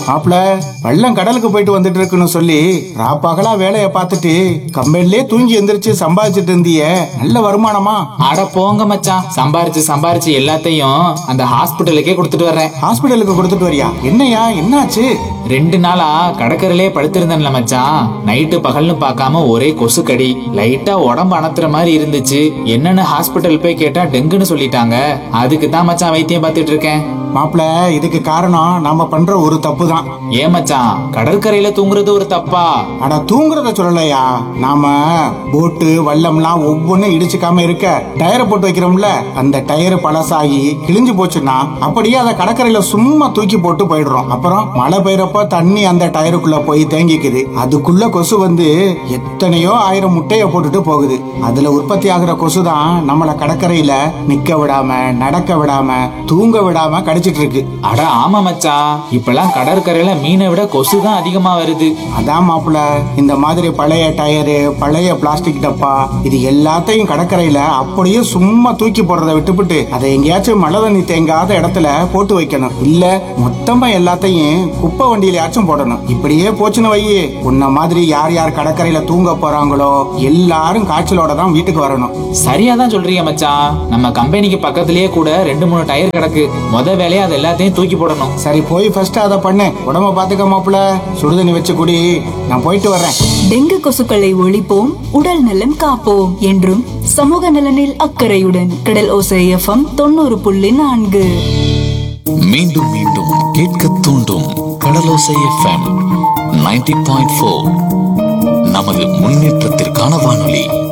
மாப்பிள வெள்ளம் கடலுக்கு போயிட்டு வந்துட்டு இருக்குன்னு சொல்லி ராப்பகலா வேலைய பார்த்துட்டு கம்பெனிலே தூங்கி எந்திரிச்சு சம்பாதிச்சிட்டு இருந்தியே நல்ல வருமானமா அட போங்க மச்சான் சம்பாரிச்சு சம்பாரிச்சு எல்லாத்தையும் அந்த ஹாஸ்பிட்டலுக்கே கொடுத்துட்டு வர்றேன் ஹாஸ்பிட்டலுக்கு கொடுத்துட்டு வரியா என்னையா என்னாச்சு ரெண்டு நாளா கடற்கரையிலே படுத்திருந்தேன்ல மச்சான் நைட்டு பகல்னு பார்க்காம ஒரே கொசுக்கடி லைட்டா உடம்பு அணத்துற மாதிரி இருந்துச்சு என்னன்னு ஹாஸ்பிட்டல் போய் கேட்டா டெங்குன்னு சொல்லிட்டாங்க அதுக்கு தான் மச்சான் வைத்தியம் பார்த்துட்டு இருக்கேன் மாப்பிள இதுக்கு காரணம் நாம பண்ற ஒரு தப்பு தான் ஏன் மச்சான் கடற்கரையில தூங்குறது ஒரு தப்பா ஆனா தூங்குறத சொல்லலையா நாம போட்டு வல்லம்லாம் ஒவ்வொன்றும் இடிச்சுக்காம இருக்க டயரை போட்டு வைக்கிறோம்ல அந்த டயர் பழசாகி கிழிஞ்சு போச்சுன்னா அப்படியே அதை கடற்கரையில சும்மா தூக்கி போட்டு போயிடுறோம் அப்புறம் மழை பெய்யறப்ப தண்ணி அந்த டயருக்குள்ள போய் தேங்கிக்குது அதுக்குள்ள கொசு வந்து எத்தனையோ ஆயிரம் முட்டைய போட்டுட்டு போகுது அதுல உற்பத்தி ஆகுற கொசு தான் நம்மள கடற்கரையில நிக்க விடாம நடக்க விடாம தூங்க விடாம கடிச்சிட்டு இருக்கு அட ஆமா மச்சான் இப்பெல்லாம் கடற்கரையில மீனை விட கொசு தான் அதிகமா வருது அதான் மாப்பிள இந்த மாதிரி பழைய டயரு பழைய பிளாஸ்டிக் டப்பா இது எல்லாத்தையும் கடற்கரையில அப்படியே சும்மா தூக்கி போடுறதை விட்டுப்புட்டு அதை எங்கேயாச்சும் மழை தண்ணி தேங்காத இடத்துல போட்டு வைக்கணும் இல்ல மொத்தமா எல்லாத்தையும் குப்பை வண்டியிலயாச்சும் போடணும் இப்படியே போச்சுன்னு வையே உன்ன மாதிரி யார் யார் கடற்கரையில தூங்க போறாங்களோ எல்லாரும் காய்ச்சலோட தான் வீட்டுக்கு வரணும் சரியா தான் சொல்றீங்க மச்சான் நம்ம கம்பெனிக்கு பக்கத்திலேயே கூட ரெண்டு மூணு டயர் கிடக்கு முத வேலையா அது எல்லாத்தையும் தூக்கி போடணும் சரி போய் ஃபர்ஸ்ட் அதை பண்ணு உடம்ப பாத்துக்க மாப்பிள சுடுதண்ணி வச்சு குடி நான் போயிட்டு வர்றேன் டெங்கு கொசுக்களை ஒழிப்போம் உடல் நலம் காப்போம் என்றும் சமூக நலனில் அக்கறையுடன் கடல் ஓசை எஃப்எம் தொண்ணூறு புள்ளி நான்கு மீண்டும் மீண்டும் கேட்க தூண்டும் Kadalosai FM ninety point four நமது முன்னேற்றத்திற்கான வானொலி